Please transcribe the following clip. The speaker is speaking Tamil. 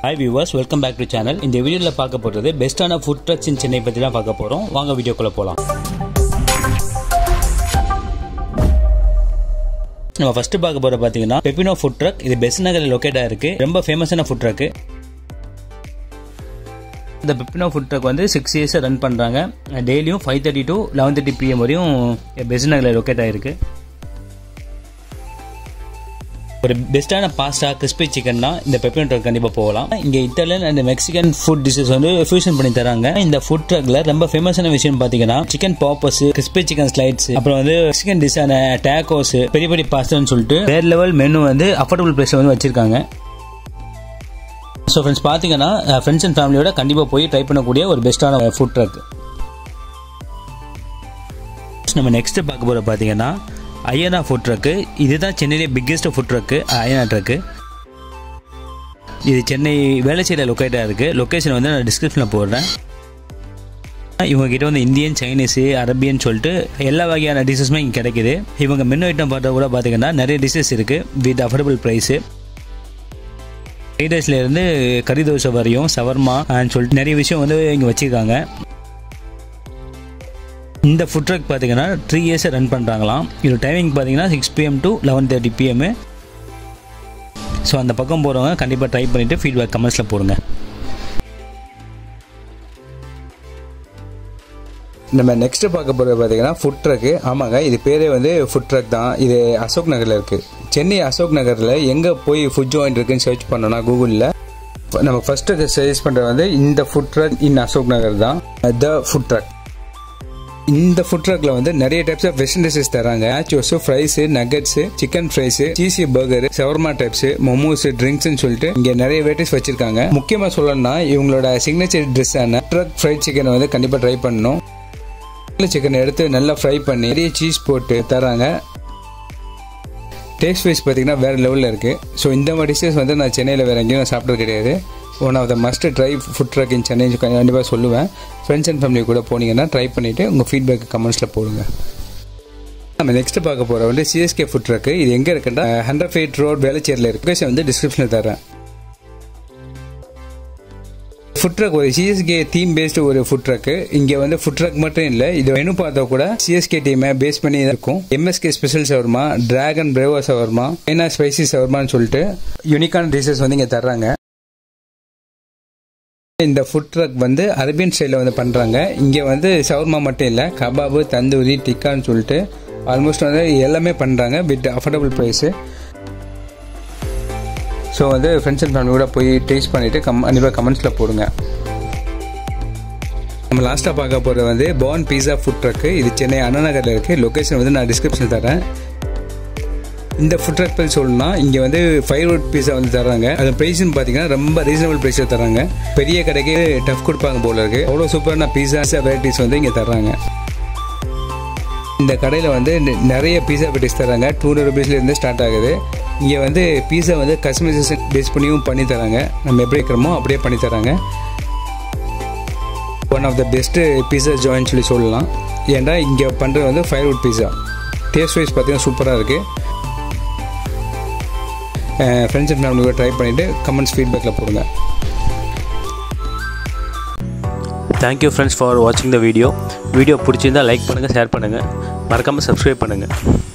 hi viewers welcome back to channel இந்த வீடியோவில் பார்க்க போகிறது பெஸ்ட்டான ஃபுட் ட்ரக்ஸ் இன் சென்னை பற்றி தான் பார்க்க போகிறோம் வாங்க வீடியோக்குள்ளே போகலாம் நம்ம ஃபர்ஸ்ட் பார்க்க போகிற பார்த்தீங்கன்னா பெப்பினோ ஃபுட் ட்ரக் இது பெஸ்ட் நகரில் லொக்கேட் ஆயிருக்கு ரொம்ப ஃபேமஸான ஃபுட் ட்ரக் இந்த பெப்பினோ ஃபுட் ட்ரக் வந்து சிக்ஸ் இயர்ஸாக ரன் பண்ணுறாங்க டெய்லியும் five thirty to eleven thirty PM வரையும் பெஸ்ட் நகரில் லொக்கேட் ஆயிருக்கு ஒரு பெஸ்ட்டான பாஸ்டா கிறிஸ்பி சிக்கன்னா இந்த பெப்பினோ ட்ரக் கண்டிப்பாக போகலாம் இங்கே Italian and Mexican food dishes வந்து ஃபியூஷன் பண்ணி தராங்க இந்த ஃபுட் ட்ரக்ல ரொம்ப ஃபேமஸான விஷயம் பார்த்தீங்கன்னா chicken poppers crispy chicken slides அப்புறம் வந்து மெக்சிகன் டிஷ்ஷான டேக்கோஸ் பெரிய பெரிய பாஸ்தான்னு சொல்லிட்டு வேற லெவல் மெனு வந்து அஃபோர்டபுள் ப்ரைஸில் வந்து வச்சிருக்காங்க ஸோ ஃப்ரெண்ட்ஸ் பார்த்தீங்கன்னா ஃப்ரெண்ட்ஸ் அண்ட் ஃபேமிலியோட கண்டிப்பாக போய் ட்ரை பண்ணக்கூடிய ஒரு பெஸ்ட்டான ஃபுட் ட்ரக் நம்ம நெக்ஸ்ட் பார்க்க போகிற பார்த்தீங்கன்னா ஐயனா ஃபுட் ட்ரக்கு இதுதான் சென்னையிலே பிக்கெஸ்ட் ஃபுட் ட்ரக்கு ஐயனா ட்ரக்கு இது சென்னை வேளச்சேரியில் லொக்கேட்டாக இருக்குது லொக்கேஷன் வந்து நான் டிஸ்கிரிப்ஷனில் போடுறேன் இவங்க கிட்ட வந்து இந்தியன் சைனீஸு அரபியன் சொல்லிட்டு எல்லா வகையான டிஷ்ஷஸுமே இங்கே கிடைக்குது இவங்க மெனு ஐட்டம் பார்த்தா கூட பார்த்தீங்கன்னா நிறைய டிஷ்ஷஸ் இருக்குது வித் அஃபோர்டபுள் ப்ரைஸு ஃப்ரைட் ரைஸ்லேருந்து கறி தோசை வரையும் சவர்மா சொல்லிட்டு நிறைய விஷயம் வந்து இங்கே வச்சுருக்காங்க இந்த ஃபுட் ட்ரக் பார்த்தீங்கன்னா த்ரீ இயர்ஸை ரன் பண்ணுறாங்களாம் இது டைமிங் பார்த்தீங்கன்னா six PM to eleven thirty PM so அந்த பக்கம் போகிறவங்க கண்டிப்பாக ட்ரை பண்ணிவிட்டு ஃபீட்பேக் கமெண்ட்ஸில் போடுங்க நம்ம நெக்ஸ்ட் பார்க்க போகிறது பார்த்தீங்கன்னா ஃபுட் ட்ரக்கு ஆமாங்க இது பேரே வந்து ஃபுட் ட்ரக் தான் இது அசோக் நகரில் இருக்குது சென்னை அசோக் நகரில் எங்கே போய் ஃபுட் ஜாயிண்ட் இருக்குன்னு சர்ச் பண்ணோன்னா கூகுளில் நம்ம ஃபஸ்ட்டு சஜஸ்ட் பண்ணுறது வந்து இந்த food truck in Ashok Nagar தான் த ஃபுட் ட்ரக் இந்த ஃபுட் ட்ரக்ல வந்து நிறைய டைப்ஸ் ஆஃப் வெஸ்டர்ன் டிஷஸ் தராங்க nachos fries nuggets chicken fries cheesy burger ஷவர்மா டைப்ஸ் மொமோஸ் ட்ரிங்க்ஸ்னு சொல்லிட்டு இங்க நிறைய வெரைட்டிஸ் வச்சிருக்காங்க முக்கியமா சொல்லணும்னா இவங்களோட சிக்னேச்சர் டிஷ்ஷான ட்ரக் ஃப்ரைட் சிக்கன் வந்து கண்டிப்பா ட்ரை பண்ணணும் சிக்கன் எடுத்து நல்லா ஃப்ரை பண்ணி நிறைய சீஸ் போட்டு தராங்க டேஸ்ட் வைஸ் பார்த்தீங்கன்னா வேறு லெவலில் இருக்குது ஸோ இந்த மாதிரி டிஷ்ஷஸ் வந்து நான் சென்னையில் வேறு எங்கேயும் நான் சாப்பிட்டது கிடையாது one of the must try food truck in Chennai கண்டிப்பாக சொல்லுவேன் ஃப்ரெண்ட்ஸ் அண்ட் ஃபேமிலி கூட போனீங்கன்னா ட்ரை பண்ணிவிட்டு உங்கள் ஃபீட்பேக் கமெண்ட்ஸில் போடுங்க நம்ம நெக்ஸ்ட் பார்க்க போகிற வந்து சிஎஸ்கே ஃபுட் ட்ரக் இது எங்கே இருக்குன்னா ஹண்ட்ரட் ஃபீட் ரோட் வேலைச்சேரியில் இருக்கு வந்து டிஸ்கிரிப்ஷனில் தரேன் ஃபுட் ட்ரக் ஒரு சிஎஸ்கே தீம் பேஸ்டு ஒரு ஃபுட் ட்ரக் இங்க வந்து ஃபுட் ட்ரக் மட்டும் இல்ல இது மெனு பார்த்தா கூட சிஎஸ்கே டீமை பேஸ் பண்ணி இருக்கும் எம்எஸ்கே ஸ்பெஷல் சவர்மா டிராகன் பிரேவா சவர்மா சைனா ஸ்பைசி சவர்மான்னு சொல்லிட்டு யூனிக்கான டிஷஸ் வந்து இங்க தர்றாங்க இந்த ஃபுட் ட்ரக் வந்து அரபியன் ஸ்டைலில் வந்து பண்ணுறாங்க இங்கே வந்து ஷவர்மா மட்டும் இல்லை கபாபு தந்தூரி டிக்கான்னு சொல்லிட்டு ஆல்மோஸ்ட் வந்து எல்லாமே பண்ணுறாங்க வித் அஃபோர்டபுள் ப்ரைஸு ஸோ வந்து ஃப்ரெண்ட்ஸ் அண்ட் ஃபேமிலி கூட போய் டேஸ்ட் பண்ணிவிட்டு கம் கண்டிப்பாக கமெண்ட்ஸில் போடுங்க நம்ம லாஸ்ட்டாக பார்க்க போகிறது வந்து பான் பீஸா ஃபுட் ட்ரக்கு இது சென்னை அண்ணா நகரில் இருக்குது லொக்கேஷன் வந்து நான் டிஸ்கிரிப்ஷனில் தரேன் இந்த ஃபுட் ட்ரக் பற்றி சொல்லணும்னா இங்கே வந்து ஃபைவ் வுட் பீஸா வந்து தராங்க அது ப்ரைஸ்னு பார்த்தீங்கன்னா ரொம்ப ரீசனபிள் ப்ரைஸில் தராங்க பெரிய கடைக்கு டஃப் கொடுப்பாங்க போல இருக்கு அவ்வளோ சூப்பரான பீஸா வெரைட்டிஸ் வந்து இங்கே தர்றாங்க இந்த கடையில் வந்து நிறைய பீஸா வெரைட்டிஸ் தராங்க டூ ஹண்ட்ரட் ருபீஸ்லேருந்து ஸ்டார்ட் ஆகுது இங்கே வந்து பீஸா வந்து கஸ்டமைசேஷன் பேஸ் பண்ணியும் பண்ணி தராங்க நம்ம எப்படி இருக்கிறோமோ அப்படியே பண்ணி தராங்க one of the best pizza joint சொல்லி சொல்லலாம் ஏன்டா இங்கே பண்ணுறது வந்து five wood pizza taste wise பார்த்தீங்கன்னா சூப்பராக இருக்குது ஃப்ரெண்ட்ஸ் அண்ட் ஃபேமிலியோட ட்ரை பண்ணிவிட்டு கமெண்ட்ஸ் ஃபீட்பேக்கில் போடுங்க தேங்க்யூ ஃப்ரெண்ட்ஸ் ஃபார் வாட்சிங் த வீடியோ வீடியோ பிடிச்சிருந்தால் லைக் பண்ணுங்கள் ஷேர் பண்ணுங்கள் மறக்காமல் சப்ஸ்கிரைப் பண்ணுங்கள்